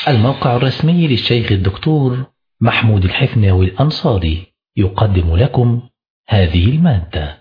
الموقع الرسمي للشيخ الدكتور محمود الحفناوي الأنصاري يقدم لكم هذه المادة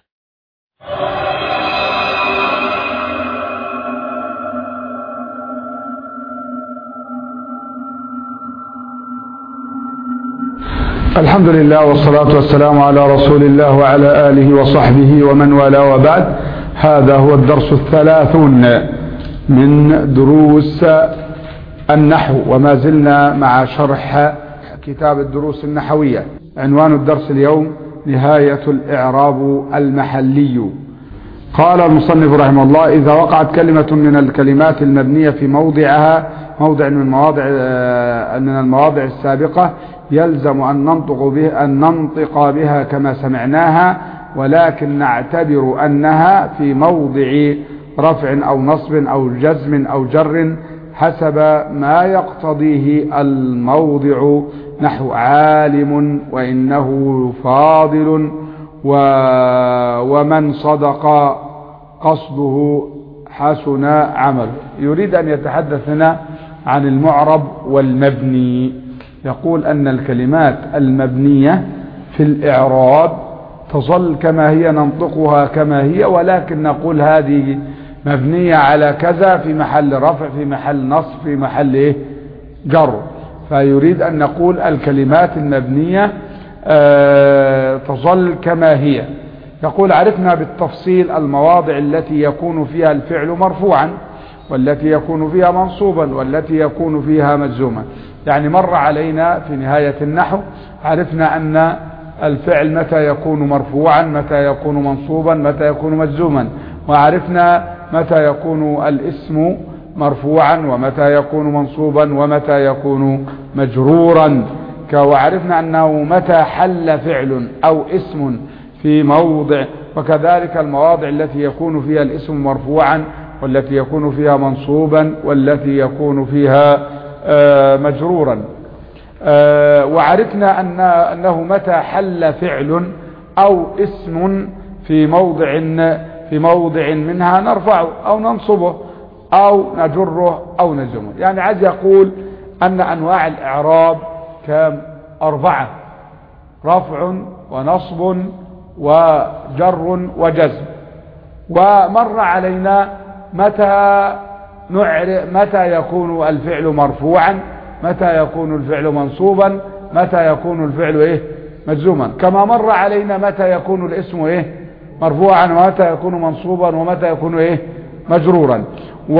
الحمد لله والصلاة والسلام على رسول الله وعلى آله وصحبه ومن والاه وبعد هذا هو الدرس الثلاثون من دروس النحو وما زلنا مع شرح كتاب الدروس النحوية عنوان الدرس اليوم نهاية الإعراب المحلي قال المصنف رحمه الله إذا وقعت كلمة من الكلمات المبنية في موضعها موضع من مواضع من المواضع السابقة يلزم أن ننطق به أن ننطق بها كما سمعناها ولكن نعتبر أنها في موضع رفع أو نصب أو جزم أو جر حسب ما يقتضيه الموضع نحو عالم وإنه فاضل و ومن صدق قصده حسن عمل يريد أن يتحدث هنا عن المعرب والمبني يقول أن الكلمات المبنية في الإعراب تظل كما هي ننطقها كما هي ولكن نقول هذه مبنية على كذا في محل رفع في محل نصب في محل إيه جر فيريد أن نقول الكلمات المبنية آه تظل كما هي يقول عرفنا بالتفصيل المواضع التي يكون فيها الفعل مرفوعا والتي يكون فيها منصوبا والتي يكون فيها مجزوما يعني مر علينا في نهاية النحو عرفنا أن الفعل متى يكون مرفوعا متى يكون منصوبا متى يكون مجزوما وعرفنا متى يكون الاسم مرفوعا ومتى يكون منصوبا ومتى يكون مجرورا وعرفنا أنه متى حل فعل أو اسم في موضع وكذلك المواضع التي يكون فيها الاسم مرفوعا والتي يكون فيها منصوبا والتي يكون فيها مجرورا وعرفنا أن أنه متى حل فعل أو اسم في موضع في موضع منها نرفعه أو ننصبه أو نجره أو نجمه يعني عايز يقول أن أنواع الإعراب كام أربعة رفع ونصب وجر وجزم ومر علينا متى نعرف متى يكون الفعل مرفوعا متى يكون الفعل منصوبا متى يكون الفعل ايه مجزوما كما مر علينا متى يكون الاسم ايه مرفوعا ومتى يكون منصوبا ومتى يكون ايه مجرورا و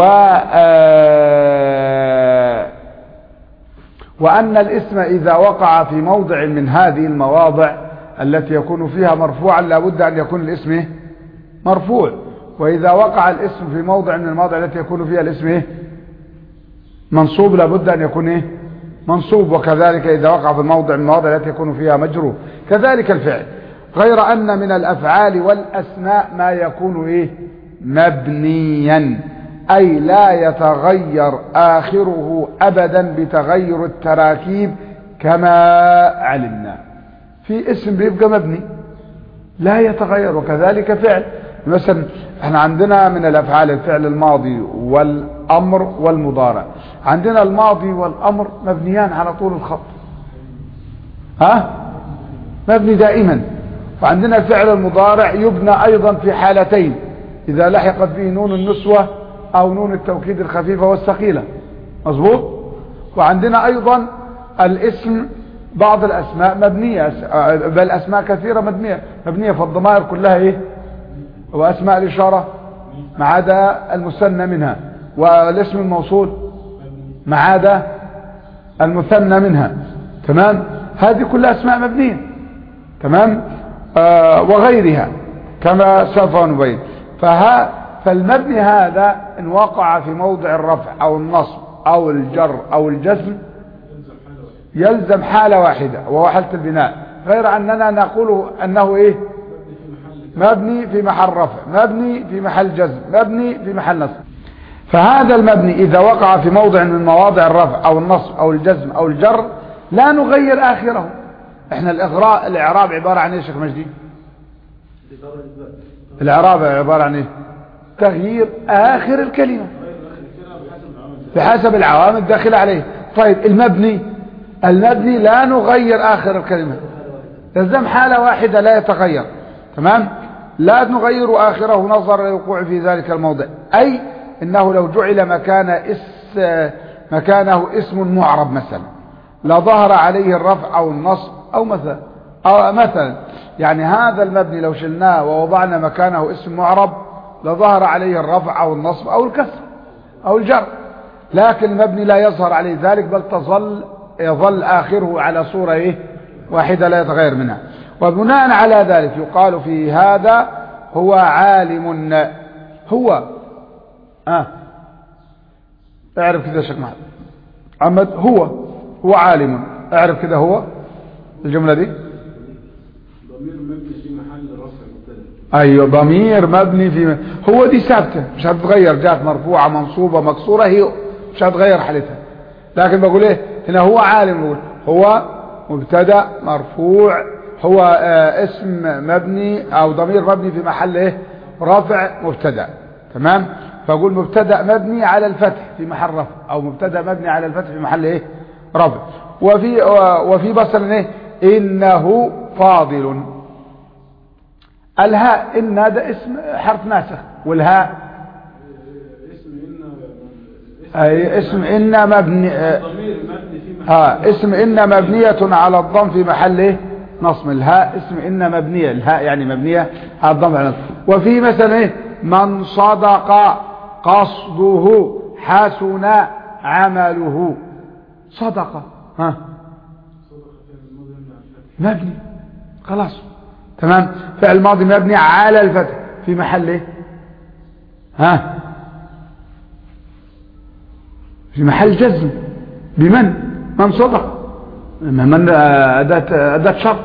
وأن الاسم إذا وقع في موضع من هذه المواضع التي يكون فيها مرفوعا لابد أن يكون الاسم إيه؟ مرفوع وإذا وقع الاسم في موضع من المواضع التي يكون فيها الاسم إيه؟ منصوب لابد أن يكون إيه؟ منصوب وكذلك إذا وقع في موضع من المواضع التي يكون فيها مجرور كذلك الفعل غير أن من الأفعال والأسماء ما يكون إيه مبنيا أي لا يتغير آخره أبدا بتغير التراكيب كما علمنا في اسم بيبقى مبني لا يتغير وكذلك فعل مثلا احنا عندنا من الافعال الفعل الماضي والامر والمضارع عندنا الماضي والامر مبنيان على طول الخط ها مبني دائما وعندنا الفعل المضارع يبنى ايضا في حالتين اذا لحقت به نون النسوة او نون التوكيد الخفيفة والثقيلة مظبوط وعندنا ايضا الاسم بعض الاسماء مبنية بل اسماء كثيرة مبنية مبنية فالضمائر كلها ايه واسماء الاشارة ما عدا المثنى منها والاسم الموصول ما عدا المثنى منها تمام هذه كلها اسماء مبنية تمام آه وغيرها كما سوف نبين فها فالمبني هذا ان وقع في موضع الرفع او النصب او الجر او الجزم يلزم حالة واحدة وهو حالة البناء غير اننا نقول انه ايه مبني في محل رفع مبني في محل جزم مبني في محل نصب فهذا المبني اذا وقع في موضع من مواضع الرفع او النصب او الجزم او الجر لا نغير اخره احنا الاغراء الاعراب عبارة عن ايه يا شيخ مجدي الاعراب عبارة عن ايه تغيير اخر الكلمة بحسب العوامل الداخلة عليه طيب المبني المبني لا نغير آخر الكلمة يلزم حالة واحدة لا يتغير تمام لا نغير آخره نظر للوقوع في ذلك الموضع أي إنه لو جعل مكان اس مكانه اسم معرب مثلا لظهر عليه الرفع أو النصب أو مثلا أو مثلا يعني هذا المبني لو شلناه ووضعنا مكانه اسم معرب لظهر عليه الرفع أو النصب أو الكسر أو الجر لكن المبني لا يظهر عليه ذلك بل تظل يظل آخره على صورة إيه واحدة لا يتغير منها وبناء على ذلك يقال في هذا هو عالم هو آه اعرف كذا شيخ محمد عمد هو هو عالم اعرف كذا هو الجملة دي ضمير مبني في محل رفع مبتدا ايوه ضمير مبني في هو دي ثابته مش هتتغير جات مرفوعه منصوبه مكسوره هي مش هتغير حالتها لكن بقول ايه هنا هو عالم بقول هو مبتدا مرفوع هو آه اسم مبني او ضمير مبني في محل ايه رفع مبتدا تمام فاقول مبتدا مبني على الفتح في محل رفع او مبتدا مبني على الفتح في محل ايه رفع وفي وفي مثلا ايه انه فاضل الهاء إن ده اسم حرف ناسخ والهاء اسم إن أي اسم إن مبني آه ضمير مبني في محل آه، اسم إن مبنية على الضم في محل إيه؟ نصب الهاء اسم إن مبنية الهاء يعني مبنية على الضم على النصب وفي مثلا إيه من صدق قصده حسن عمله صدق ها مبني خلاص تمام فعل ماضي مبني على الفتح في محل ايه ها في محل جزم بمن من صدق من آه، أداة أداة شرط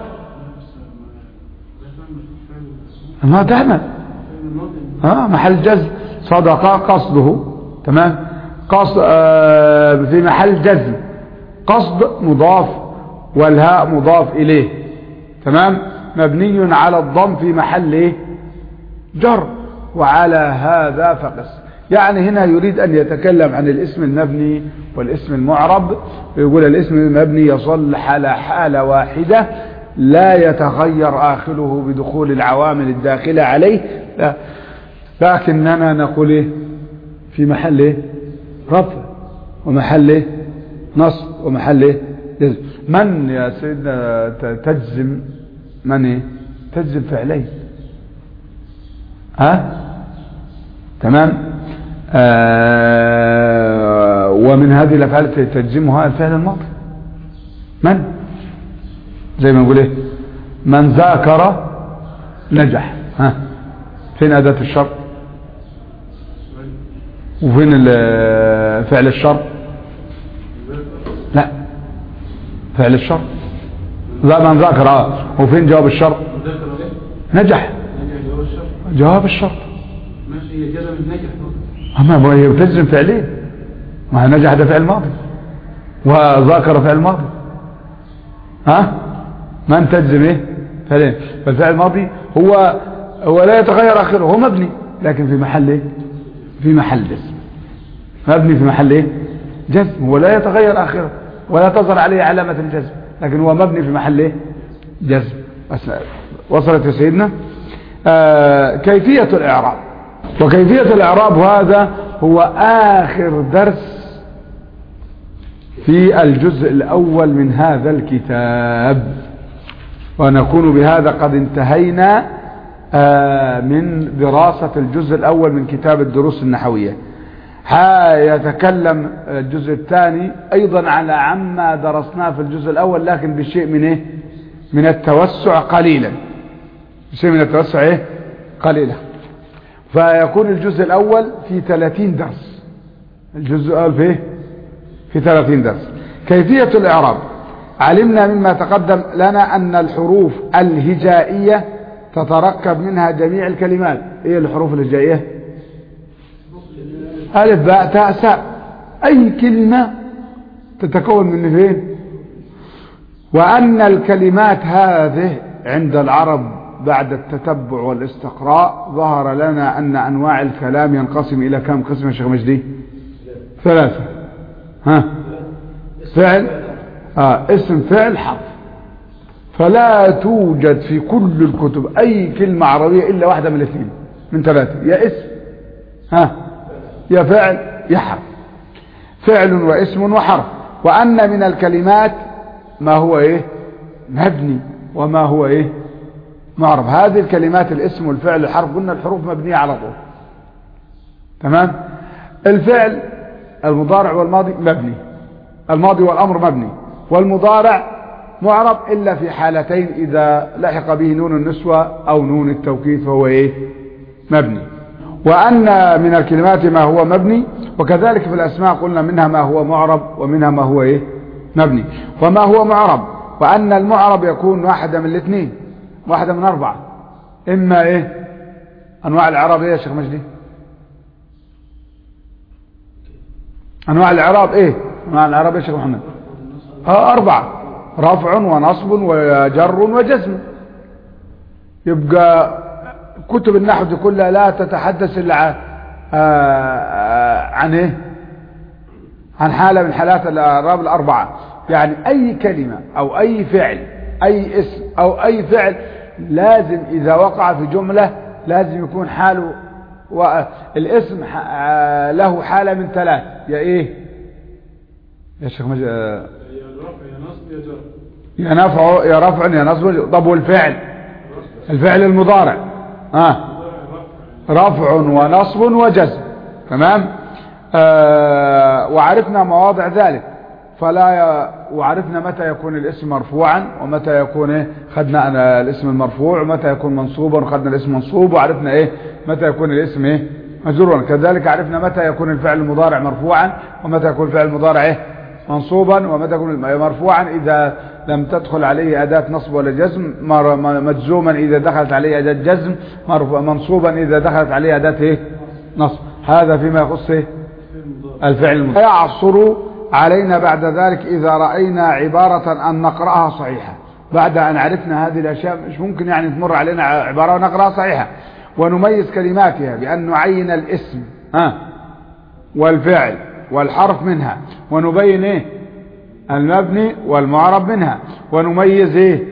ما تعمل ها محل جزم صدق قصده تمام قصد آه، في محل جزم قصد مضاف والهاء مضاف إليه تمام مبني على الضم في محل إيه؟ جر وعلى هذا فقس يعني هنا يريد أن يتكلم عن الاسم المبني والاسم المعرب ويقول الاسم المبني يصل على حالة واحدة لا يتغير آخره بدخول العوامل الداخلة عليه لا لكننا نقول إيه في محل إيه رفع ومحل إيه نصب ومحل إيه جزم من يا سيدنا ت- تجزم من إيه تجزم فعلين ها تمام آه ومن هذه الافعال تجزمها الفعل الماضي من زي ما نقول ايه من ذاكر نجح ها فين اداه الشرط وفين ال- فعل الشرط لا فعل الشرط لا من ذاكر اه وفين جواب الشرط ذكر ايه نجح نجح جواب الشرط جواب الشرط ماشي هي جزم نجح أما ما هي بتجزم فعلين ما نجح ده فعل ماضي وذاكر فعل ماضي ها من تجزم ايه فعلين فالفعل الماضي هو هو لا يتغير اخره هو مبني لكن في محل ايه في محل جزم مبني في محل ايه جزم هو لا يتغير اخره ولا تظهر عليه علامة الجزم لكن هو مبني في محل ايه جزم بس وصلت يا سيدنا آه كيفية الاعراب وكيفية الإعراب هذا هو آخر درس في الجزء الأول من هذا الكتاب ونكون بهذا قد انتهينا آه، من دراسة الجزء الأول من كتاب الدروس النحوية يتكلم الجزء الثاني أيضا على عما درسناه في الجزء الأول لكن بشيء من إيه؟ من التوسع قليلا بشيء من التوسع إيه؟ قليلا فيكون الجزء الأول في 30 درس الجزء الأول في إيه؟ في 30 درس كيفية الإعراب علمنا مما تقدم لنا أن الحروف الهجائية تتركب منها جميع الكلمات إيه الحروف الهجائية ألف باء تاء ساء أي كلمة تتكون من فين وأن الكلمات هذه عند العرب بعد التتبع والاستقراء ظهر لنا أن أنواع الكلام ينقسم إلى كم قسم يا شيخ مجدي ثلاثة ها فعل آه اسم فعل حرف فلا توجد في كل الكتب أي كلمة عربية إلا واحدة من الاثنين من ثلاثة يا اسم ها يا فعل يا حرف فعل واسم وحرف وأن من الكلمات ما هو إيه مبني وما هو إيه معرب هذه الكلمات الاسم والفعل الحرف قلنا الحروف مبنية على طول تمام الفعل المضارع والماضي مبني الماضي والأمر مبني والمضارع معرب إلا في حالتين إذا لحق به نون النسوة أو نون التوكيد فهو إيه مبني وأن من الكلمات ما هو مبني وكذلك في الأسماء قلنا منها ما هو معرب ومنها ما هو إيه مبني وما هو معرب وأن المعرب يكون واحدة من الاثنين واحدة من أربعة إما إيه أنواع الإعراب إيه يا شيخ مجدي أنواع الإعراب إيه أنواع الإعراب إيه يا شيخ محمد آه أربعة رفع ونصب وجر وجزم يبقى كتب النحو دي كلها لا تتحدث إلا عن, عن إيه عن حالة من حالات الإعراب الأربعة يعني أي كلمة أو أي فعل أي اسم أو أي فعل لازم إذا وقع في جملة لازم يكون حاله الاسم له حالة من ثلاث يا إيه يا شيخ مج... يا رفع يا نصب يا جر يا نفع يا رفع يا نصب طب والفعل الفعل المضارع ها رفع ونصب وجزم تمام آه وعرفنا مواضع ذلك فلا ي... وعرفنا متى يكون الاسم مرفوعا ومتى يكون ايه خدنا أنا الاسم المرفوع ومتى يكون منصوبا وخدنا الاسم منصوب وعرفنا ايه متى يكون الاسم ايه مجرورا كذلك عرفنا متى يكون الفعل المضارع مرفوعا ومتى يكون الفعل المضارع ايه منصوبا ومتى يكون مرفوعا إذا لم تدخل عليه أداة نصب ولا جزم مجزوما إذا دخلت عليه أداة جزم منصوبا إذا دخلت عليه أداة إيه؟ نصب هذا فيما يخص إيه؟ الفعل المضارع يعصر علينا بعد ذلك إذا رأينا عبارة أن نقرأها صحيحة بعد أن عرفنا هذه الأشياء مش ممكن يعني تمر علينا عبارة ونقرأها صحيحة ونميز كلماتها بأن نعين الاسم ها والفعل والحرف منها ونبين ايه المبني والمعرب منها ونميز ايه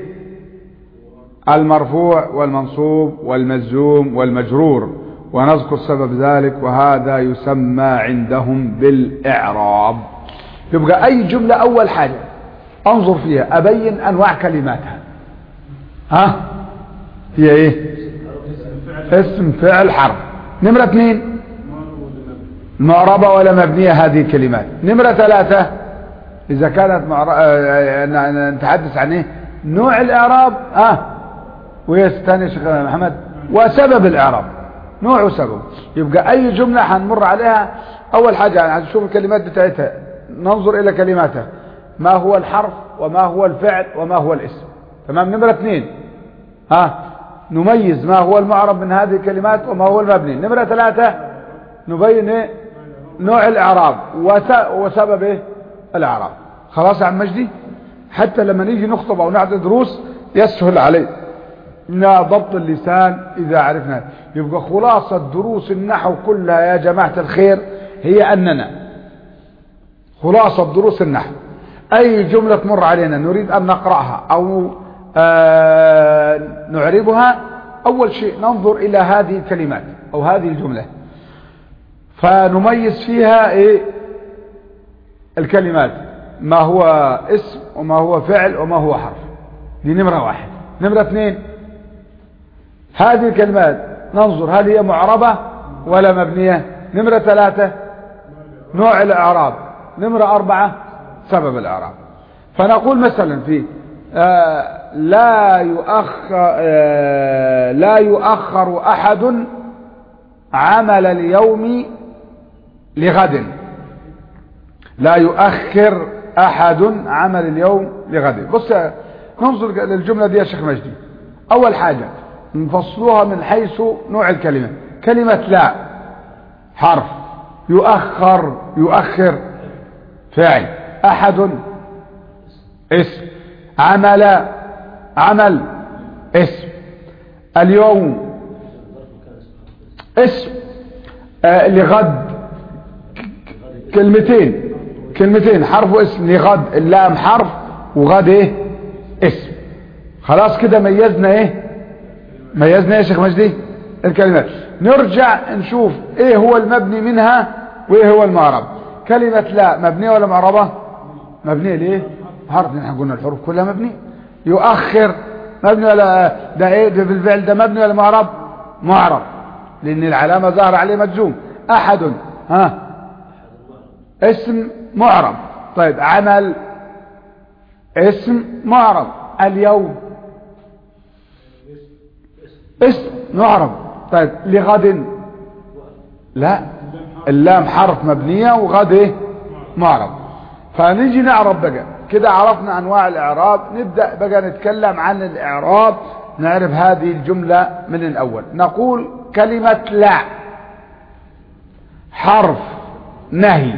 المرفوع والمنصوب والمجزوم والمجرور ونذكر سبب ذلك وهذا يسمى عندهم بالإعراب يبقى أي جملة أول حاجة أنظر فيها أبين أنواع كلماتها ها هي إيه اسم فعل حرف نمرة اثنين معربة ولا مبنية هذه الكلمات نمرة ثلاثة إذا كانت معر... آه... نتحدث عن إيه نوع الإعراب آه ويستني شيخ محمد وسبب الإعراب نوع وسبب يبقى أي جملة هنمر عليها أول حاجة يعني هنشوف الكلمات بتاعتها ننظر إلى كلماتها ما هو الحرف وما هو الفعل وما هو الاسم تمام نمرة اثنين ها نميز ما هو المعرب من هذه الكلمات وما هو المبني نمرة ثلاثة نبين ايه نوع الاعراب وسبب ايه الاعراب خلاص يا عم مجدي حتى لما نيجي نخطب او نعطي دروس يسهل علينا ضبط اللسان اذا عرفنا يبقى خلاصة دروس النحو كلها يا جماعة الخير هي اننا خلاصة دروس النحو اي جملة تمر علينا نريد ان نقرأها او آه نعربها اول شيء ننظر الى هذه الكلمات او هذه الجملة فنميز فيها ايه الكلمات ما هو اسم وما هو فعل وما هو حرف دي نمرة واحد نمرة اثنين هذه الكلمات ننظر هل هي معربة ولا مبنية نمرة ثلاثة نوع الاعراب نمرة اربعة سبب الاعراب فنقول مثلا في آه لا يؤخر آه لا يؤخر احد عمل اليوم لغد لا يؤخر احد عمل اليوم لغد بص ننظر للجملة دي يا شيخ مجدي اول حاجة نفصلوها من حيث نوع الكلمة كلمة لا حرف يؤخر يؤخر فاعل احد اسم عمل عمل اسم اليوم اسم آه لغد كلمتين كلمتين حرف واسم لغد اللام حرف وغد ايه اسم خلاص كده ميزنا ايه ميزنا ايه يا شيخ مجدي الكلمات نرجع نشوف ايه هو المبني منها وايه هو المعرب كلمة لا مبنية ولا معربة مبنية ليه حرف نحن قلنا الحروف كلها مبنية يؤخر مبني ولا ده ايه ده بالفعل ده مبني ولا معرب معرب لان العلامة ظهر عليه مجزوم احد ها اسم معرب طيب عمل اسم معرب اليوم اسم معرب طيب لغد لا اللام حرف مبنية وغد ايه معرب فنيجي نعرب بقى كده عرفنا انواع الاعراب نبدأ بقى نتكلم عن الاعراب نعرف هذه الجملة من الاول نقول كلمة لا حرف نهي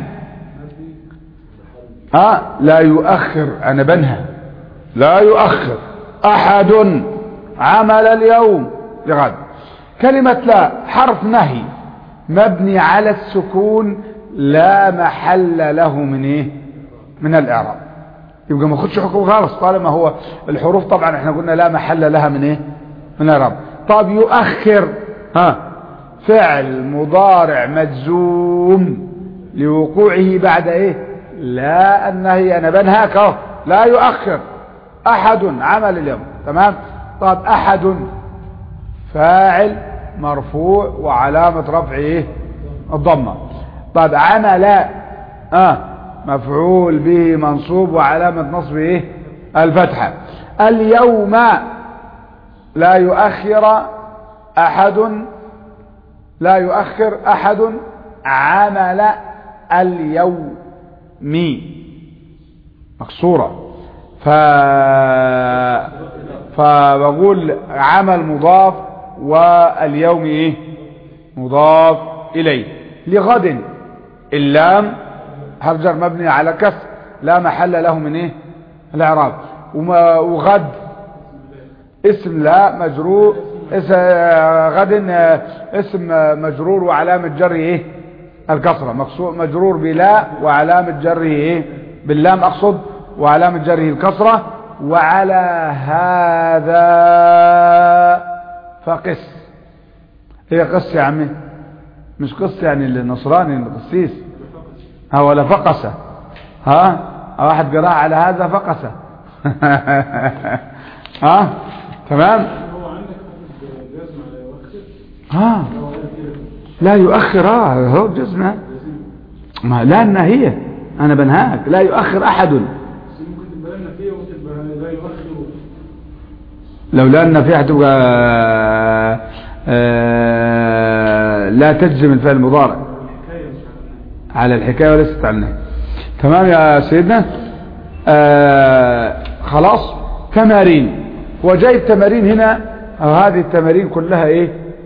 ها لا يؤخر انا بنهى لا يؤخر احد عمل اليوم لغد كلمة لا حرف نهي مبني على السكون لا محل له من ايه من الاعراب يبقى ما خدش حكم خالص طالما هو الحروف طبعا احنا قلنا لا محل لها من ايه من الاعراب طب يؤخر ها فعل مضارع مجزوم لوقوعه بعد ايه لا النهي انا بنهاك اهو لا يؤخر احد عمل اليوم تمام طب احد فاعل مرفوع وعلامة رفعه ايه الضمة طب عمل اه مفعول به منصوب وعلامة نصبه ايه الفتحة اليوم لا يؤخر احد لا يؤخر احد عمل اليوم مكسورة ف فبقول عمل مضاف واليوم ايه مضاف اليه لغد اللام هرجر مبني على كسر لا محل له من ايه الاعراب وغد اسم لا مجرور اسم غد اسم مجرور وعلامة جر ايه الكسرة مجرور بلا وعلامة جره ايه باللام اقصد وعلامة جره الكسرة وعلى هذا فقس هي قس يا عمي مش قس يعني النصراني القسيس ها ولا فقس ها واحد قراء على هذا فقس ها تمام هو عندك جزم على يؤخر ها هو قال كده لا يؤخر اه هو جزمة ما لا النهية انا بنهاك لا يؤخر احد بس ممكن تبقى لنا فيه وتبقى لا يؤخر لو لا النفي هتبقى آه، لا تجزم الفعل المضارع الحكاية مش على على النهي الحكاية وليست على النهي تمام يا سيدنا آه خلاص تمارين هو جايب تمارين هنا أو هذه التمارين كلها ايه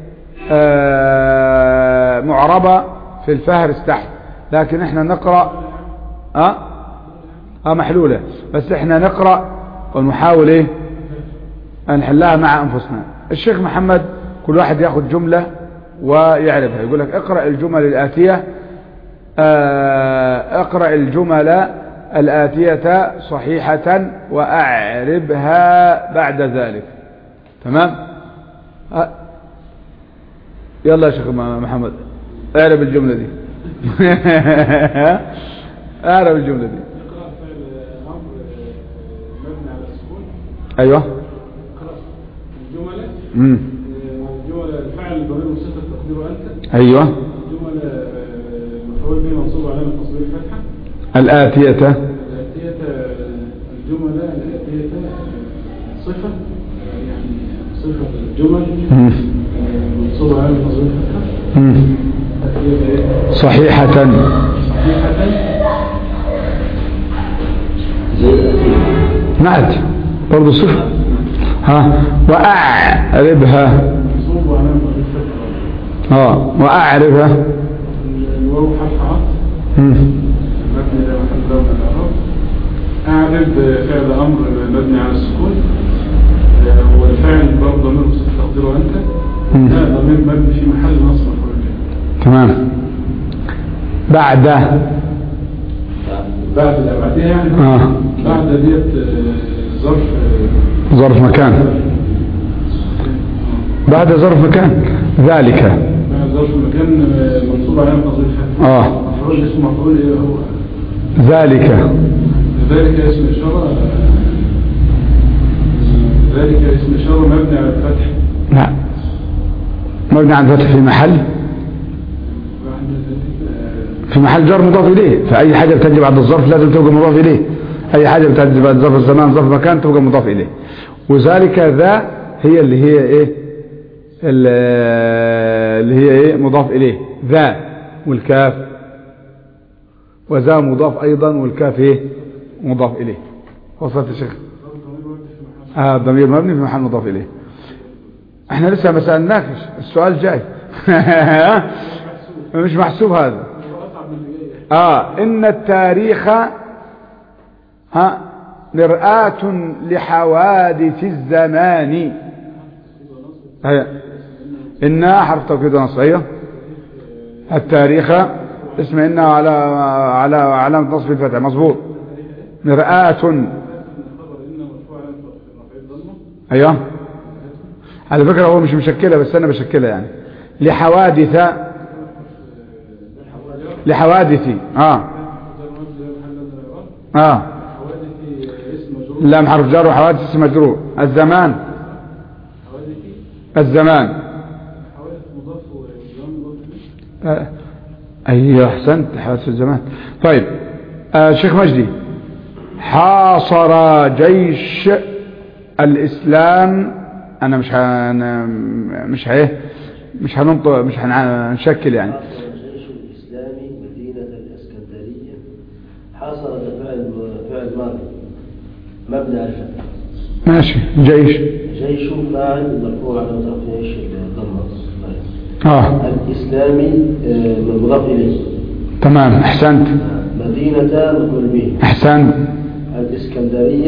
آه معربة في الفهرس تحت لكن احنا نقرأ اه اه محلولة بس احنا نقرأ ونحاول ايه نحلها مع انفسنا الشيخ محمد كل واحد ياخد جملة ويعرفها يقول لك اقرأ الجمل الآتية آه، اقرأ الجمل الآتية صحيحة وأعربها بعد ذلك تمام آه، يلا يا شيخ محمد اعرب الجملة دي اعرب الجملة دي اقرأ فعل أمر مبني على السكون ايوه اقرأ الجملة مم. الجملة الفعل ضمير مستتر تقديره أنت ايوه الجملة مفعول به منصوب علامة تصوير الفتحة الآتية الآتية الجملة الآتية صفة يعني صفة الجمل مم. منصوب علامة تصوير الفتحة مم. الآتية إيه؟ صحيحة صحيحة نعت برضو صفة ها وأعربها منصوب علامة تصوير الفتحة اه وأعربها الواو حرف عطف مم. مبني على محل ضرب الأعراب أعرب فعل أمر مبني على السكون آه، والفعل برضه ضمير مستتر تقديره أنت مم. ده ضمير مبني في محل نصب مفعول به تمام بعد بعد اللي بعدها يعني آه. بعد ديت آه، ظرف آه، ظرف مكان بعد ظرف مكان ذلك بعد ظرف مكان آه، منصوب عليه تنصيب الفتح آه. مفعول اسمه مفعول ايه هو ذلك ذلك اسم إشارة ذلك اسم إشارة مبني على الفتح نعم مبني عن فتح في محل بعد ذلك في محل جر مضاف إليه فأي حاجة بتجي بعد الظرف لازم تبقى مضاف إليه أي حاجة بتجي بعد ظرف الزمان ظرف مكان تبقى مضاف إليه وذلك ذا هي اللي هي إيه ال- اللي هي إيه مضاف إليه ذا والكاف وذا مضاف أيضا والكاف إيه مضاف إليه وصلت يا شيخ آه الضمير مبني في محل مضاف إليه احنا لسه ما سألناكش السؤال جاي مش محسوب هذا اه ان التاريخ ها مرآة لحوادث الزمان هي إنها حرف توكيد ونصب أيوه التاريخ اسم إنها على على علامة نصب الفتح مظبوط مرآة أيوه على فكرة هو مش مشكلة بس أنا بشكلها يعني لحوادث لحوادث اه اه لام حرف جر وحوادث اسم مجرور الزمان الزمان آه. ايوه احسنت حوادث الزمان طيب آه شيخ مجدي حاصر جيش الاسلام انا مش هن... مش هيه مش هننطق مش هنشكل يعني الجيش الإسلامي مدينة الإسكندرية حاصر بفعل فعل ماضي مبني على الفتح ماشي جيش جيش فاعل مرفوع على مضاف ايش الضمه اه الإسلامي آه، مضاف إليه تمام احسنت مدينة مفعول به احسنت الإسكندرية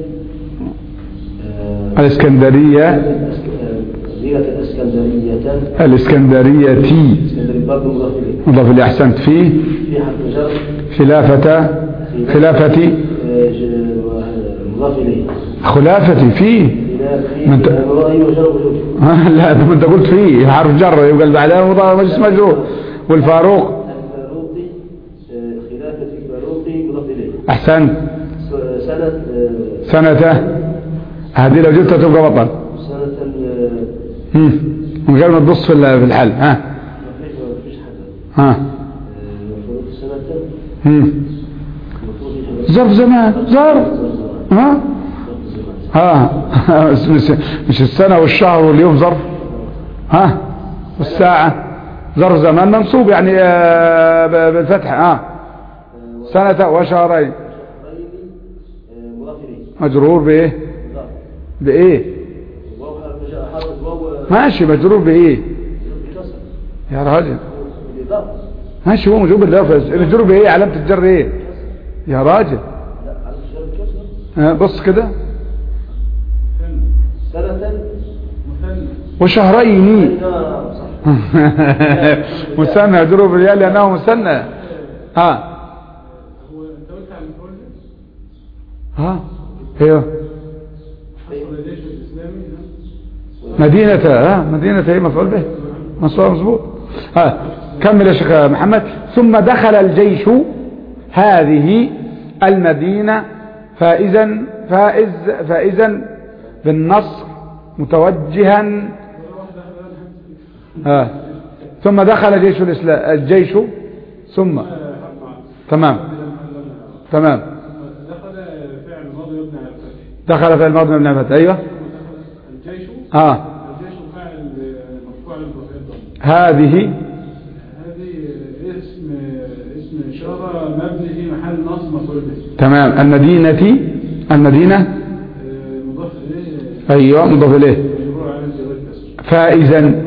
آه، الاسكندرية الإسك- آه، مدينة الإسكندرية الاسكندرية تي اسكندرية برضه مضاف إليه مضاف اللي احسنت في في حرف جر خلافة خلافة آه، ج- مضاف إليه خلافة في في ما أنت- في أيوه جر وجود لا ده انت قلت في حرف جر يبقى اللي بعدها مضاف مجلس مجرور والفاروق الفاروقي آه، خلافة الفاروقي مضاف إليه احسنت س- سنة آه، سنة هذه لو جبتها تبقى بطل سنة آه، هم. من غير ما تبص في ال- في الحل ها ما فيش ما فيش حاجة ها آه، المفروض سنة هم. المفروض يجي- ظرف زمان ظرف ها ها مش مش السنة والشهر واليوم ظرف ها والساعة ظرف زمان منصوب يعني آه، ب- بالفتح ها سنة وشهرين شهرين آه، مضاف إليه مجرور بايه مضاف بايه واو حرف جر حرف واو آه، ماشي مجرور بايه بكسر يا راجل بالإضافة ماشي هو مجرور باللفظ مجرور بايه علامة الجر ايه يا راجل لا حرف جر بكسر ها، بص كده سنة وشهرين نعم صح مثنى مجرور بالياء لانه مثنى ها هو انت قلت على المفعول ده ها ايوه حصل الجيش الاسلامي ده مدينة ها مدينة ايه مفعول به مصروع مظبوط ها كمل يا شيخ محمد ثم دخل الجيش هذه المدينة فائزا فائز فائزا بالنصر متوجها ها ثم دخل جيش الإسلام الجيش ثم تمام تمام دخل فعل ماضي يبني على الفتح دخل في الماضي من الفتح ايوه الجيش اه الجيش فاعل مرفوع للرفع الضم هذه هذه اسم اسم إشارة مبني في محل نصب مفعول به تمام المدينة المدينة آه، مضاف إليه ايوه مضاف اليه مجرور على الجواب كسر فائزا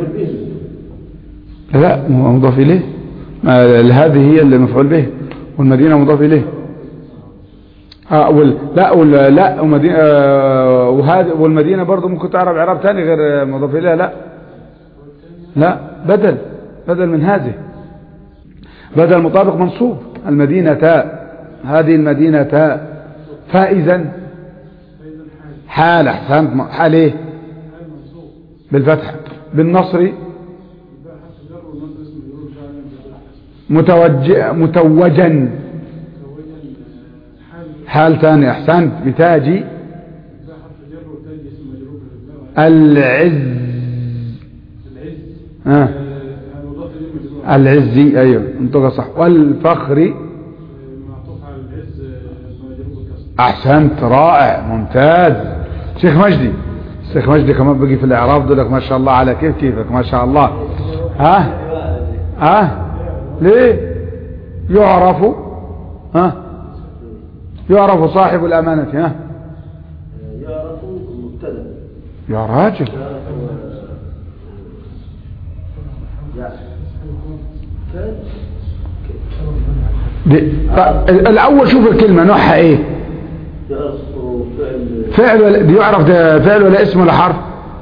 لا هو مضاف اليه ما هذه هي اللي مفعول به والمدينة مضاف اليه اه وال لا وال لا ومدينة آه وهذه والمدينة برضه ممكن تعرف اعراب ثاني غير مضاف اليه لا لا بدل بدل من هذه بدل مطابق منصوب المدينة تاء هذه المدينة فائزا حال احسنت حال ايه بالفتح بالنصر متوج متوجا حال ثاني احسنت بتاجي العز آه. العزي ايوه انتقى صح والفخر احسنت رائع ممتاز شيخ مجدي شيخ مجدي كمان بقي في الاعراب دولك ما شاء الله على كيف كيفك ما شاء الله ها ها ليه يعرف ها يعرف صاحب الامانه ها يعرف المبتدا يا راجل دي طيب الاول شوف الكلمه نوعها ايه يعرف فعل فعل ولا دي يعرف ده فعل ولا اسم ولا حرف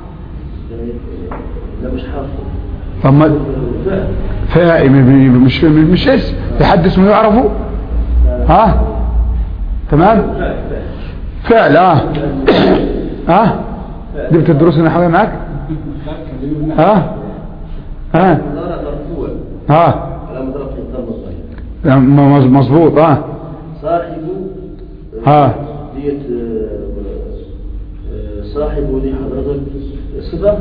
لا مش حرف طب ما فعل فاعل مش مش اسم في حد اسمه يعرفه ها تمام فعل فعل فعل اه ها دي بتدرس النحويه معاك ها ها مضارع مرفوع ها على مضارع في الضم الظاهر م- مز- مظبوط اه صاحب ها ديت آه، آه، صاحب دي حضرتك صفة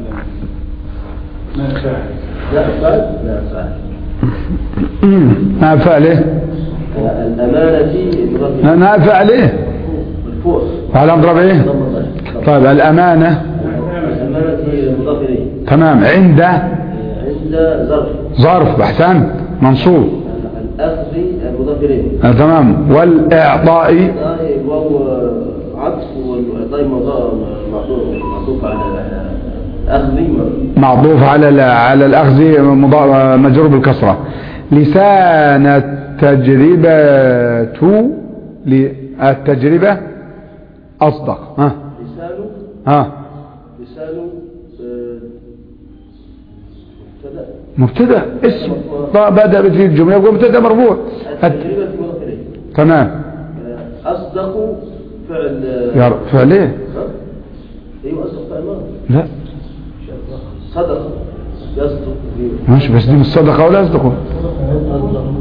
ما فاعل لا فعل لا فعل نعم فعل ايه آه، الأمانة مضاف نعم نعم فعل ايه مرفوع على مضرب ايه ضم الظاهر طيب الامانه الأمانة مضاف إليه تمام عند آه، عند ظرف ظرف احسنت منصوب الأخذ مضاف إليه آه تمام والاعطاء الإعطاء الواو عطف والإعطاء مضاف معطوف على الأخذ معطوف على ال- على الاخذ مضا- مجرور بالكسره لسان التجربه التجربه اصدق ها لسان ها لسان آه، مبتدأ مبتدا اسم ط- بدا في الجمله يقول مبتدا مرفوع الت- التجربة مضاف إليه تمام آه، أصدق فعل آه، يا رب فعل ايه ها؟ أيوه أصدق فعل ماضي لا صدق يصدق ماشي بس دي مش صدقه ولا اصدقه أصدق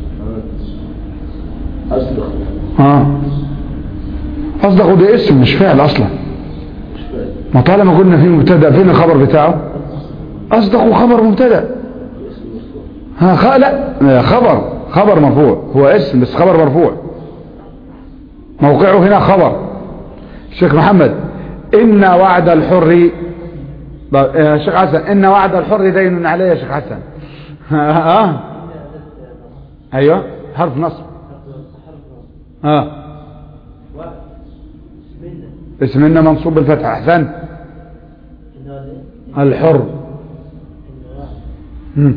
أصدق اه اصدقه ده اسم مش فعل اصلا مش فعل ما طالما قلنا فيه مبتدا فين الخبر بتاعه اصدق خبر مبتدا اسم مرفوع ها خ... لا خبر خبر مرفوع هو اسم بس خبر مرفوع موقعه هنا خبر الشيخ محمد إن وعد الحر طب، يا شيخ حسن إن وعد الحر دين عليه يا شيخ حسن اه ايوه حرف نصب اه اسم إن منصوب بالفتح احسنت الحر مم.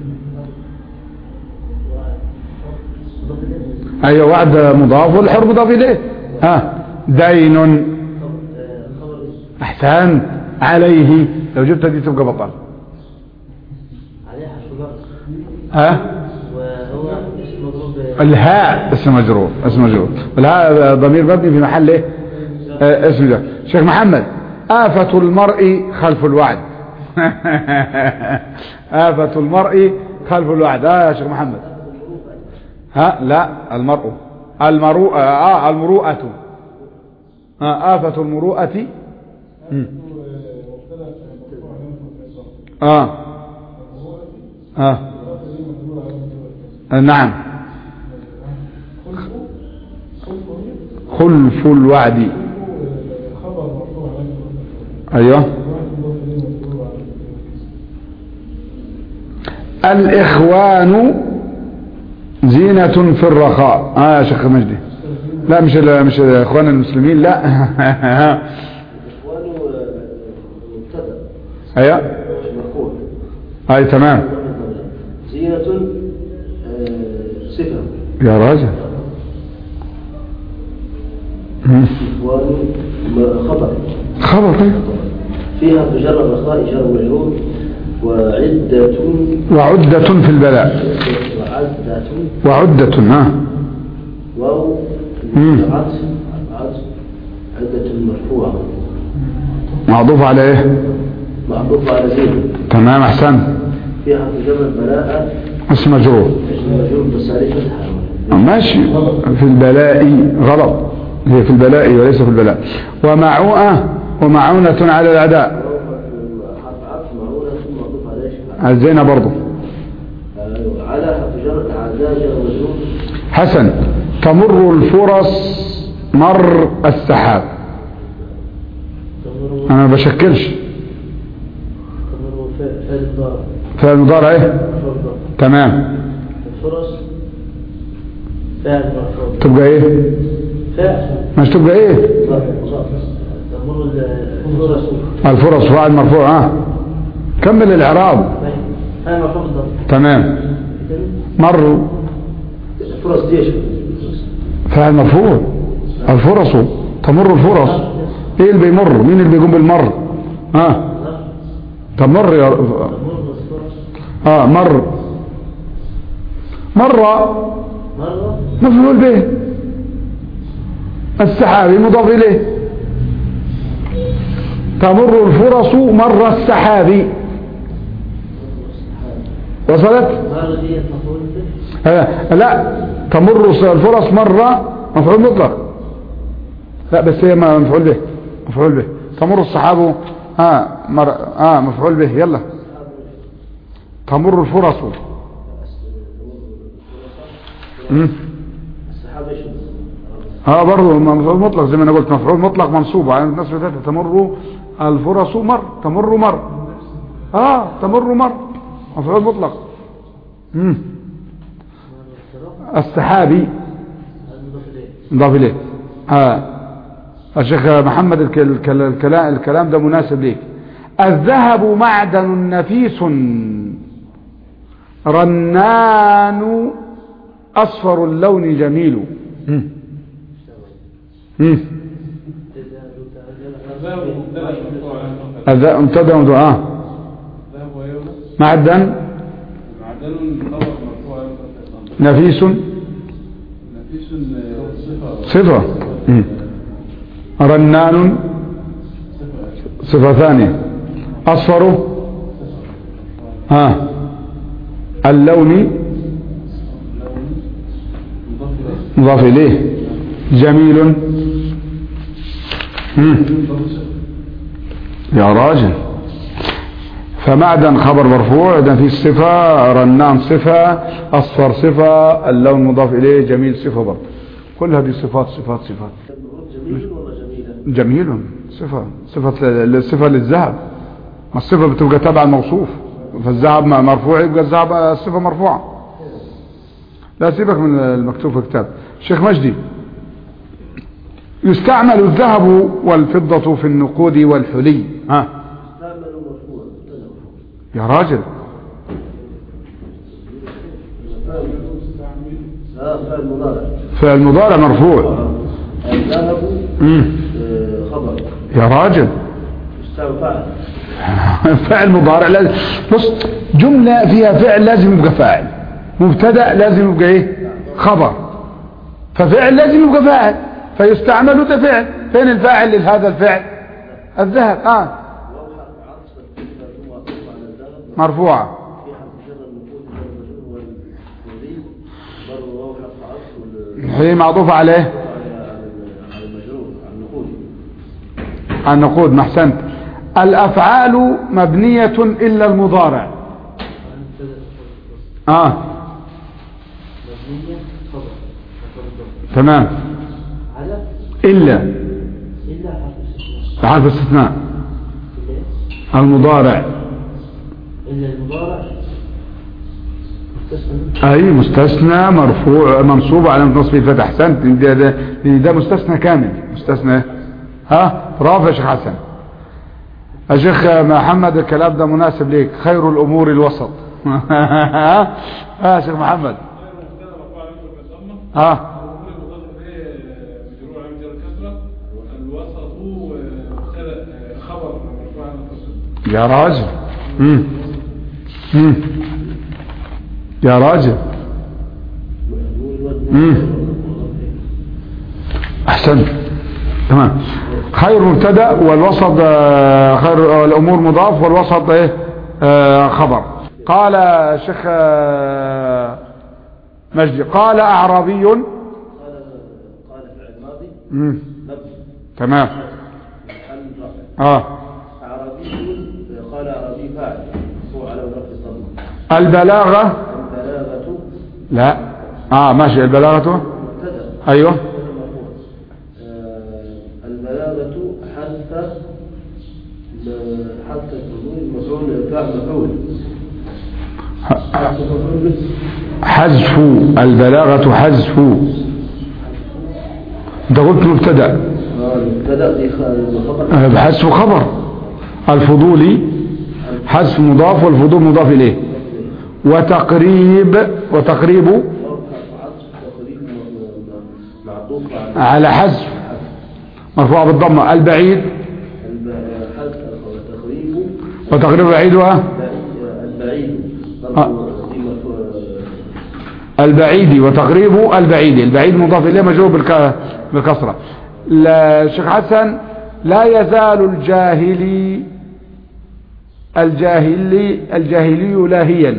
ايوه وعد مضاف والحر مضاف اليه ها دين احسنت عليه لو جبت دي تبقى بطل عليه حرف جر ها وهو اسم مضروب الهاء اسم مجرور اسم مجرور الهاء ضمير مبني في محل ايه آه، اسم جر شيخ محمد آفة المرء خلف الوعد آفة المرء خلف الوعد اه يا شيخ محمد ها لا المرء المروءة اه المروءة آه آفة المروءة مم. اه اه نعم خلف الوعد ايوه الاخوان زينة في الرخاء اه يا شيخ مجدي لا مش ال- مش اخوان المسلمين لا إخوانه آه، مبتدأ ايوه مش مرفوع اي تمام زينة آه، صفة يا راجل مم. إخوانه م- خبر خبر طيب فيها مجرد رخاء جر مجرور وعدة وعدة في البلاء وعدة وعدة ها واو مم. العطف العطف عدة مرفوعة معطوف على ايه معطوف على زين تمام احسن فيها في جمع بلاء اسم مجرور اسم مجرور بس عليه فتحة ماشي في البلاء غلط هي في البلاء وليس في البلاء ومعوءة ومعونة على الأعداء حرف عطف معونة ثم معطوف عليه الزينة برضو أيوة. على حرف جر الأعداء جر مجرور حسن تمر الفرص مر السحاب تمر انا ما بشكلش تمر فعل الضارب فعل مضارع ايه فرض تمام الفرص فعل مرفوع تبقى ايه فعل مش تبقى ايه تمر الفرص الفرص فاعل مرفوع ها كمل الاعراب فعل مرفوع بالضبط تمام مر الفرص دي ايش؟ فاعل مرفوع الفرص تمر الفرص ايه اللي بيمر مين اللي بيقوم بالمر ها تمر يا تمر الفرص اه مر مرة مرة مفعول به السحابي مضاف اليه تمر الفرص مر السحابي وصلت مرة دي مفعول به آه لا تمر الفرص مرة مفعول مطلق لا بس هي ما مفعول به مفعول به تمر الصحاب اه مر اه مفعول به يلا تمر الفرص مم. السحاب ايش؟ اه برضه مفعول مطلق زي ما انا قلت مفعول مطلق منصوب على الناس بتاعتها تمر الفرص مر تمر مر اه تمر مر مفعول مطلق مم. السحابي المضاف إليه نضاف اليه اه الشيخ محمد الك- الك- الكلام الكلام ده مناسب ليك الذهب معدن نفيس رنان اصفر اللون جميل مم. مم. الذهب مبتدأ مرفوع على المفعول. الذهب مبتدا ودعاء الذهب ويوم معدن معدن خبر مرفوع على المفعول. نفيس نفيس صفة صفة مم. رنان صفة ثانية أصفر ها اللون مضاف إليه مضاف إليه جميل مم. يا راجل فمعدن خبر مرفوع نفيس صفة رنان صفة أصفر صفة اللون مضاف إليه جميل صفة برضه كل هذه صفات صفات صفات جميل ولا جميلة؟ جميل صفة صفة الصفة للذهب ما الصفة بتبقى تبع الموصوف فالذهب م- مرفوع يبقى الذهب الصفة مرفوعة لا سيبك من المكتوب في الكتاب شيخ مجدي يستعمل الذهب والفضة في النقود والحلي ها استعمل مرفوع مبتدأ مرفوع. يا راجل اه فعل مضارع فعل مضارع مرفوع الذهب مم. آه، خبر يا راجل استعمل فعل فعل مضارع لازم بص جملة فيها فعل لازم يبقى فاعل مبتدا لازم يبقى ايه خبر ففعل لازم يبقى فاعل فيستعمل ده فعل فين الفاعل لهذا الفعل الذهب اه وهو حرف عطف الفعل هو معطوف على الذهب مرفوعة في حرف جر النقود والمجرور والمضيف برضه وهو حرف عطف وال- هي معطوفة عليه على على- على المجرور على النقود النقود ما احسنت الافعال مبنية الا المضارع اه مبنية خبر مفعول به. تمام على الا إلا حرف استثناء حرف استثناء إلا المضارع إلا المضارع مستثنى اي مستثنى مرفوع منصوب على نصب الفتح احسنت ده, ده, ده مستثنى كامل مستثنى ها برافو يا شيخ حسن يا شيخ محمد الكلام ده مناسب ليك خير الامور الوسط ها يا شيخ محمد ها يا راجل مم. مم. يا راجل مم. احسنت تمام خير مبتدا والوسط آه، خير الامور مضاف والوسط ايه آه، خبر قال شيخ آه، مجدي قال اعرابي قال قال فعل ماضي مم. لفظ تمام محل رفع اه أعرابي قال أعرابي فاعل هو على رفع الضمة البلاغة البلاغة لا اه ماشي البلاغة مبتدأ ايوه مبتدأ مرفوع آه، البلاغة حتى حتى المفعول فاعل مفعول حتى مفعول به حذف البلاغة حذف انت قلت مبتدا آه، المبتدأ دي خ- خبر آه، حذف خبر الفضولي حذف مضاف والفضول مضاف اليه وتقريب وتقريب عطف تقريب م- م- معطوف على على حذف مرفوع بالضمه البعيد الب- حذف تقريب وتقريب بعيدها البعيد آه. دي مرفوع البعيد وتقريب البعيد البعيد مضاف اليه مجرور بالك- بالكسره لا- الشيخ حسن لا يزال الجاهلي الجاهلي الجاهلي لاهيا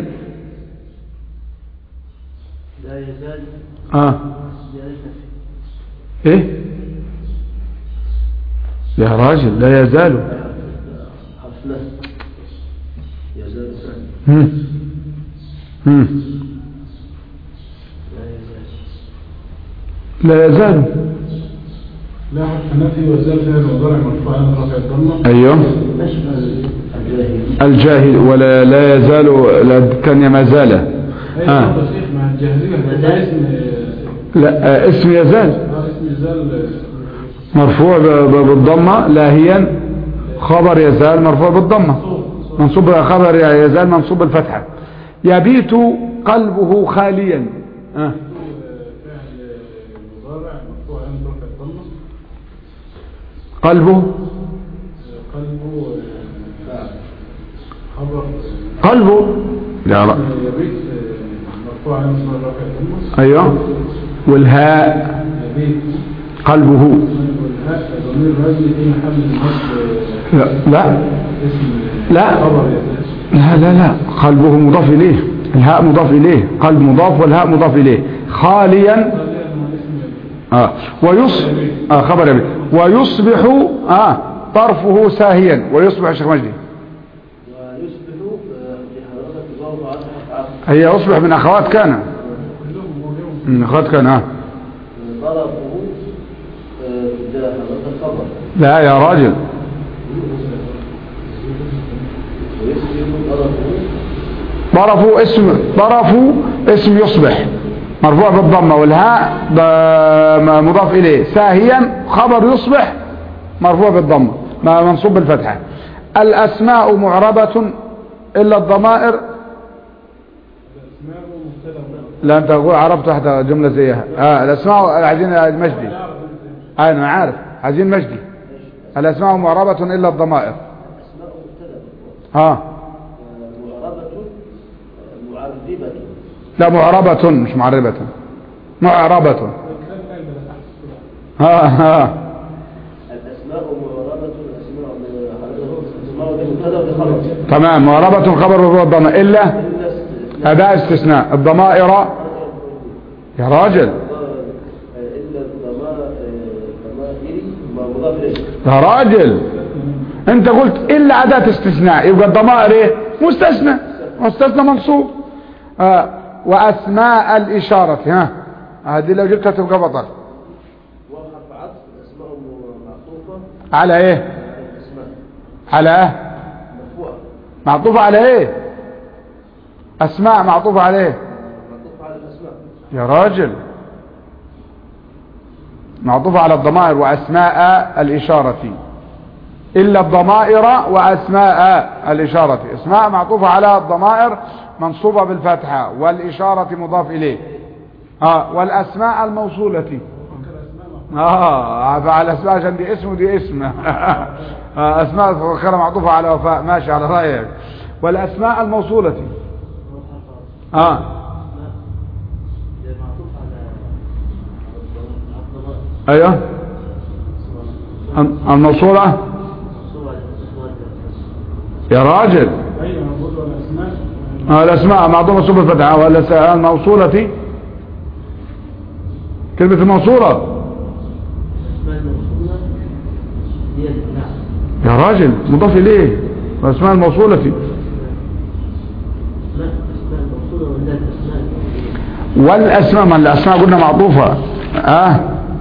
لا يزال اه زيادة ايه يا راجل لا يزال حفلة يزال هم. هم. لا يزال لا حرف النفي وزال فعل مضارع مرفوع على رفع الضمه ايوه الجاهل الجاهل ولا لا يزال لا الثانية ما زال اي آه. برضه شيخ مع الجاهليه ده اسم لا آه، اسم يزال اه اسم يزال مرفوع ب- ب- بالضمة لاهيا خبر يزال مرفوع بالضمة منصوب خبر يزال منصوب بالفتحة يبيت قلبه خاليا آه. فعل مضارع مرفوع على رفع الضمه قلبه قلبه فاعل خبر قلبه يا ر- يبيت مرفوع على رفع الضمه ايوه والهاء يبيت قلبه والهاء ضمير رجل في محل نصب لا لا اسم لا. خبر يزال لا لا لا قلبه مضاف إليه الهاء مضاف إليه قلب مضاف والهاء مضاف إليه خاليا خاليا مع اسم يبيت آه ويص آه خبر يبي ويصبح آه طرفه ساهيا ويصبح يا شيخ مجدي ويصبح آه، في حرارة الواو عطف عطف هي يصبح من أخوات كان من أخوات كان آه. ضربه آه، تجاه حرارة الخبر لا يا راجل ويصبح ضربه طرفه اسم طرفه اسم يصبح مرفوع بالضمة والهاء ب- مضاف إليه ساهيا خبر يصبح مرفوع بالضمة ما منصوب بالفتحة الأسماء معربة إلا الضمائر لا أنت تقول عربت واحدة جملة زيها آه الأسماء عايزين مجدي آه أنا عارف عايزين مجدي الأسماء معربة إلا الضمائر أسماء مبتدأ ها آه، معربة آه، معربة لا معربة مش معربة معربة ها ها الأسماء معربة الأسماء الأسماء دي مبتدأ ودي خبر تمام معربة خبر مرفوع بالضمة إلا إلا استثناء أداء استثناء الضمائر يا راجل إلا الضمائر الضمائر ما مضاف إليه يا راجل انت قلت إلا أداة استثناء يبقى الضمائر ايه مستثنى مستثنى منصوب آه. وأسماء الإشارة ها هذه لو جبتها تبقى بطل وحرف عطف الأسماء معطوفة على ايه على الأسماء على ايه مرفوعة معطوفة على ايه أسماء معطوفة على ايه معطوفة على الأسماء يا راجل معطوفة على الضمائر وأسماء الإشارة إلا الضمائر وأسماء الإشارة اسماء معطوفة على الضمائر منصوبة بالفتحة والإشارة مضاف إليه آه والأسماء الموصولة آه فعلى الأسماء عشان دي اسم ودي اسم آه أسماء فكرة معطوفة على وفاء ماشي على رأيك والأسماء الموصولة آه معطوف على الضمائر أيوه الموصولة منصوب على الصفات يا راجل ايوه انا بقول له الاسماء آه، الأسماء معظومة صفة الفتحة والأس- الموصولة كلمة الموصولة الأسماء الموصولة هي نعم يا راجل مضاف إليه الأسماء الموصولة أسماء أسماء الموصولة ولا الأسماء الموصولة والأسماء ما الأسماء قلنا معطوفة آه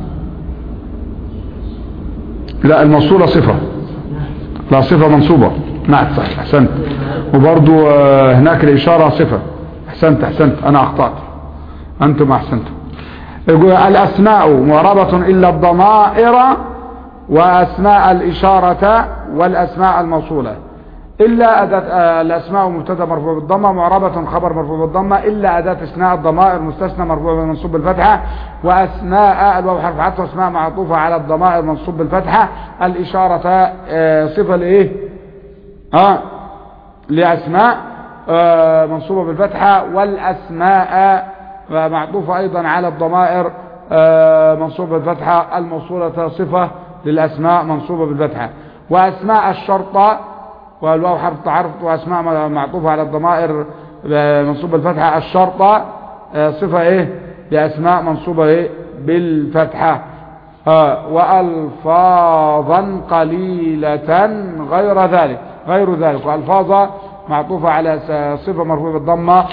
لا الموصولة صفة لا صفة منصوبة نعم صح أحسنت وبرضو آه، هناك الإشارة صفة أحسنت أحسنت أنا أخطأت أنتم أحسنتم يقول الأسماء معربة إلا الضمائر وأسماء الإشارة والأسماء الموصولة إلا أداة آه، الأسماء مبتدا مرفوع بالضمة معربة خبر مرفوع بالضمة إلا أداة إثناء الضمائر مستثنى مرفوع بالمنصوب بالفتحة وأسماء الواو حرف عطف وأسماء معطوفة على الضمائر منصوب بالفتحة الإشارة آه، صفة لإيه؟ ها لأسماء آه، منصوبة بالفتحة والأسماء آه، معطوفة أيضا على الضمائر آه، منصوبة بالفتحة الموصولة صفة للأسماء منصوبة بالفتحة وأسماء الشرطة والواو حرف تعرف وأسماء معطوفة على الضمائر آه، منصوبة بالفتحة الشرطة آه، صفة إيه لأسماء منصوبة إيه بالفتحة آه، وألفاظا قليلة غير ذلك غير ذلك وألفاظا معطوفة على س- صفة مرفوعة بالضمة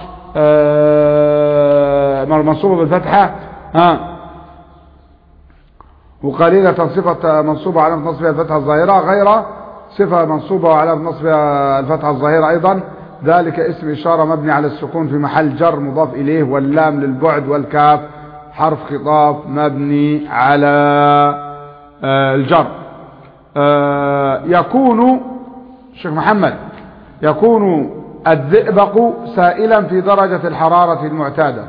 آه، منصوبة بالفتحة ها وقليلة صفة منصوبة على نصبها الفتحة الظاهرة غير صفة منصوبة على نصبها الفتحة الظاهرة أيضا ذلك اسم إشارة مبني على السكون في محل جر مضاف إليه واللام للبعد والكاف حرف خطاب مبني على آه، الجر آه، يكون شيخ محمد يكون الذئبق سائلا في درجة الحرارة المعتادة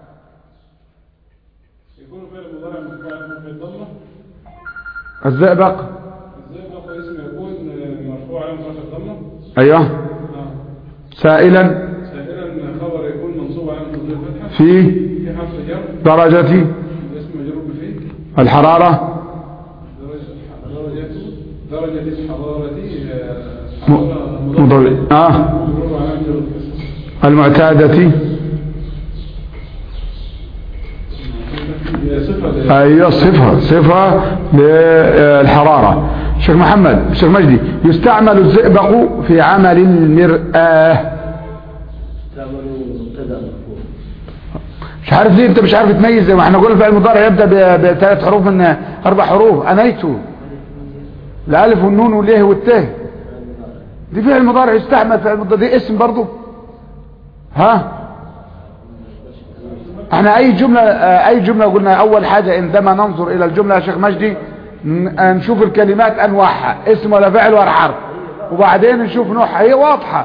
يكون فعل مضارع مرفوع في الضمه الذئبق ازاي بقى اسم يكون مرفوع على مرفوع الضمه أيوه آه. سائلا سائلا خبر يكون منصوب على منصوب الفتحه في في حرف جر درجة اسم مجرور بفيه الحرارة درجة درجة درجة حرارة م- حرارة مضر- آه مجرور على مجرور الكسر المعتادة هي صفة أيوة صفة صفة للحرارة شيخ محمد شيخ مجدي يستعمل الزئبق في عمل المرآة تعملوا مبتدا مرفوع مش عارف ليه انت مش عارف تميز زي ما احنا قلنا الفعل المضارع يبدا ب- بثلاث حروف من اربع حروف انيتو الالف والنون واليه والته دي فعل مضارع يستعمل فعل مضارع دي اسم برضو ها احنا اي جملة اه، اي جملة قلنا اول حاجة عندما ننظر الى الجملة يا شيخ مجدي ن- اه، نشوف الكلمات انواعها اسم ولا فعل ولا حرف وبعدين نشوف نوعها هي واضحة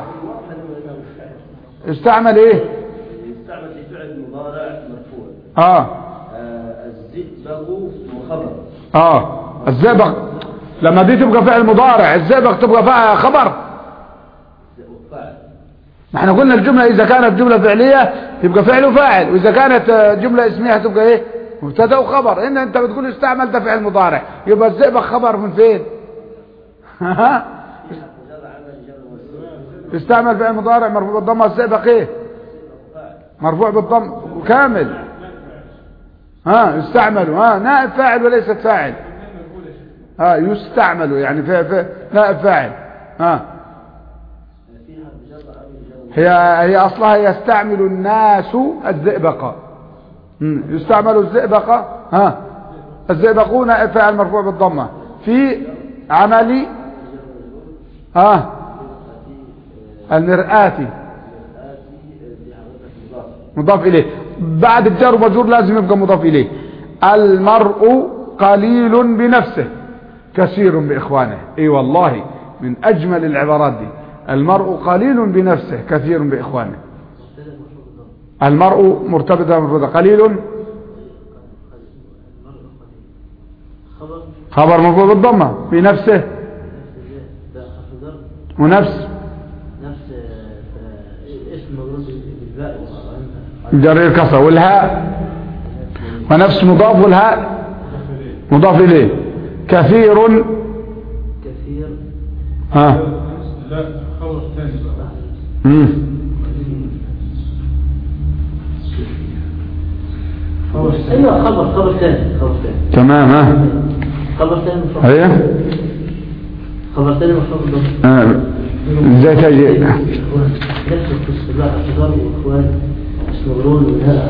استعمل ايه يستعمل في فعل مضارع مرفوع اه آه، الزئبق خبر اه الزئبق لما دي تبقى فعل مضارع الزئبق تبقى فيها خبر فاعل ما احنا قلنا الجملة اذا كانت جملة فعلية يبقى فعل وفاعل واذا كانت آه، جملة اسمية هتبقى ايه مبتدا وخبر ان انت بتقول استعمل ده فعل مضارع يبقى الزئبق خبر من فين ها استعمل فعل مضارع مرفوع بالضمه الزئبق ايه مرفوع بالضم كامل ها يستعمل ها نائب فاعل وليست فاعل ها يستعمل يعني في في نائب فاعل ها هي هي اصلها يستعمل الناس الزئبق مم. يستعمل الزئبق ها الزئبقون نائب فاعل مرفوع بالضمه في عمل ها المرآة مضاف إليه بعد الجار ومجرور لازم يبقى مضاف إليه المرء قليل بنفسه كثير بإخوانه اي والله من أجمل العبارات دي المرء قليل بنفسه كثير بإخوانه المرء مرتبط مرتبط قليل خبر خبر مرفوع بالضمة بنفسه ده حرف جر ونفس نفس آه، اسم مجرور بالباء جرير كسر والهاء ونفس مضاف والهاء مضاف إليه كثير كثير ها لا خبر ثاني بقى مم. خبر ثاني ايوه خبر خبر ثاني خبر ثاني تمام ها خبر ثاني مفروض ايه خبر ثاني مفروض آه. ازاي تجي نفس القصه الله اصغر واخوان يشتغلون ولا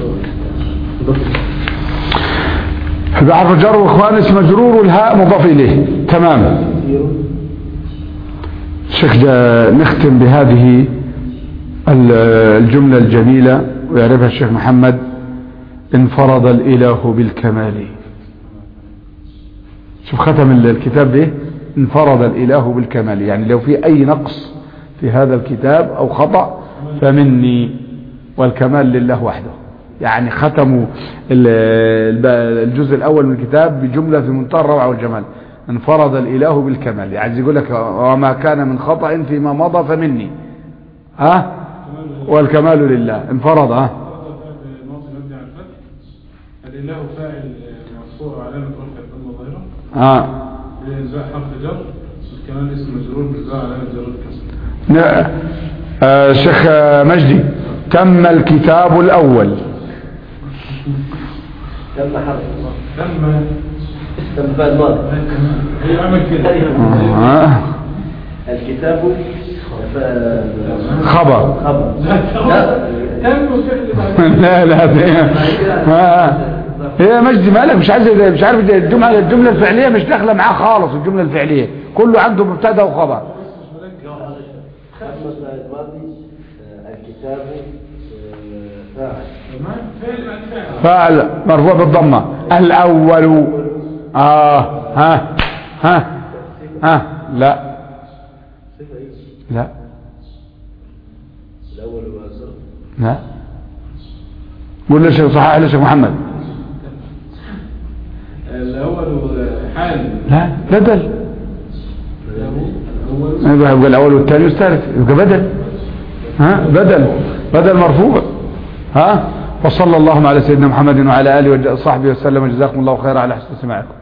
بعرف جر واخوان اسم مجرور والهاء مضاف اليه تمام شيخ جا- نختم بهذه ال- الجملة الجميلة ويعرفها الشيخ محمد انفرد الإله بالكمال شوف ختم ال- الكتاب به انفرد الإله بالكمال يعني لو في أي نقص في هذا الكتاب أو خطأ فمني والكمال لله وحده يعني ختموا ال- الب- الجزء الأول من الكتاب بجملة في منتهى الروعة والجمال انفرد الإله بالكمال يعني يقول لك وما كان من خطأ فيما مضى فمني ها والكمال لله انفرد ها الماضي مبني على الفتح الإله فاعل مرفوع علامة رفع الضمة ظاهرة ها بإنزاء حرف جر كمان اسم مجرور بإنزاء علامة جر الكسر ن- آه، شيخ آه، مجدي تم الكتاب الأول تم حرف تم تم فعل ماضي هي عمل كده آه. الكتاب ف- خبر خبر لا تم وفعل بعد لا لا ده- آه. هي مجدي مالك مش عايز مش عارف الجمله الجمله الفعليه مش داخله معاه خالص الجمله الفعليه كله عنده مبتدا وخبر تم فعل ماضي آه، الكتاب آه، فاعل تمام فعل بعد فعل فعل مرفوع بالضمه الاول اه ها ها ها لا لا الأول والآخر لا قول لي شيخ صحيح يا شيخ محمد الأول حال لا بدل الأول يبقى يبقى الاول والثاني والثالث يبقى بدل ها بدل بدل مرفوع ها وصلى اللهم على سيدنا محمد وعلى اله وصحبه وسلم جزاكم الله خيرا على حسن سماعكم